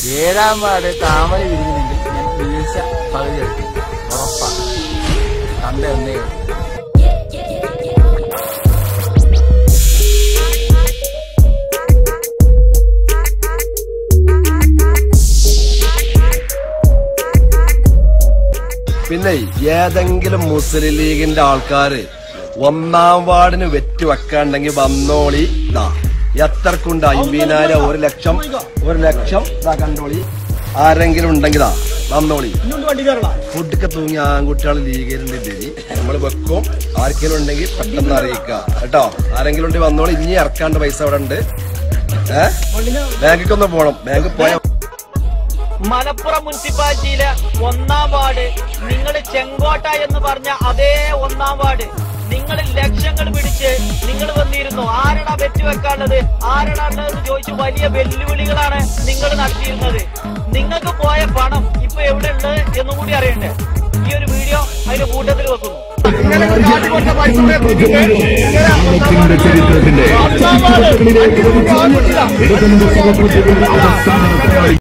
ഏഴാം വാർഡ് താമര വിരിഞ്ഞില്ലെങ്കിൽ ഞാൻ വീഴ്ച പകുതി എടുക്കും ഉറപ്പാ തന്റെ ഒന്നേ ഉള്ളൂ. പിന്നെ ഏതെങ്കിലും മുസ്ലിം ലീഗിന്റെ ആൾക്കാര് ഒന്നാം വാർഡിന് വെറ്റ് വെക്കാണ്ടെങ്കിൽ വന്നോളി ദാ എത്രക്കുണ്ട് അമ്പതിനായിരം ഒരു ലക്ഷം ഒരു ലക്ഷം ദാ കണ്ടോളി ആരെങ്കിലും ഉണ്ടെങ്കിൽ ദാ വന്നോളി ഫുഡൊക്കെ തൂങ്ങി ആൺകുട്ടികൾ ലീഗിലുണ്ട് നമ്മൾ വെക്കും ആർക്കെങ്കിലും ഉണ്ടെങ്കിൽ പെട്ടെന്ന് അറിയിക്കുക കേട്ടോ ആരെങ്കിലും ഉണ്ടെങ്കിൽ വന്നോളി ഇനി ഇറക്കാണ്ട് പൈസ അവിടെ ഉണ്ട് ഏഹ് ബാങ്കിക്കൊന്ന് പോണം ബാങ്കിൽ പോയ മലപ്പുറം മുനിസിപ്പാലിറ്റിയിലെ ഒന്നാം വാർഡ് നിങ്ങൾ ചെങ്കോട്ട എന്ന് പറഞ്ഞ അതേ ഒന്നാം വാർഡ് നിങ്ങൾ ലക്ഷങ്ങൾ പിടിച്ച് നിങ്ങൾ വന്നിരുന്നു ആരടാ വെറ്റ് വെക്കാനുള്ളത് ആരടാ ഉള്ളതെന്ന് ചോദിച്ചു വലിയ വെല്ലുവിളികളാണ് നിങ്ങൾ നടത്തിയിരുന്നത് നിങ്ങൾക്ക് പോയ പണം ഇപ്പൊ എവിടെ ഉള്ളത് എന്നും കൂടി അറിയണ്ടേ ഈ ഒരു വീഡിയോ അതിന്റെ കൂട്ടത്തിൽ വെക്കുന്നു കേരളത്തിന്റെ ചരിത്രത്തിന്റെ ഇടതുമുഖ അവസാന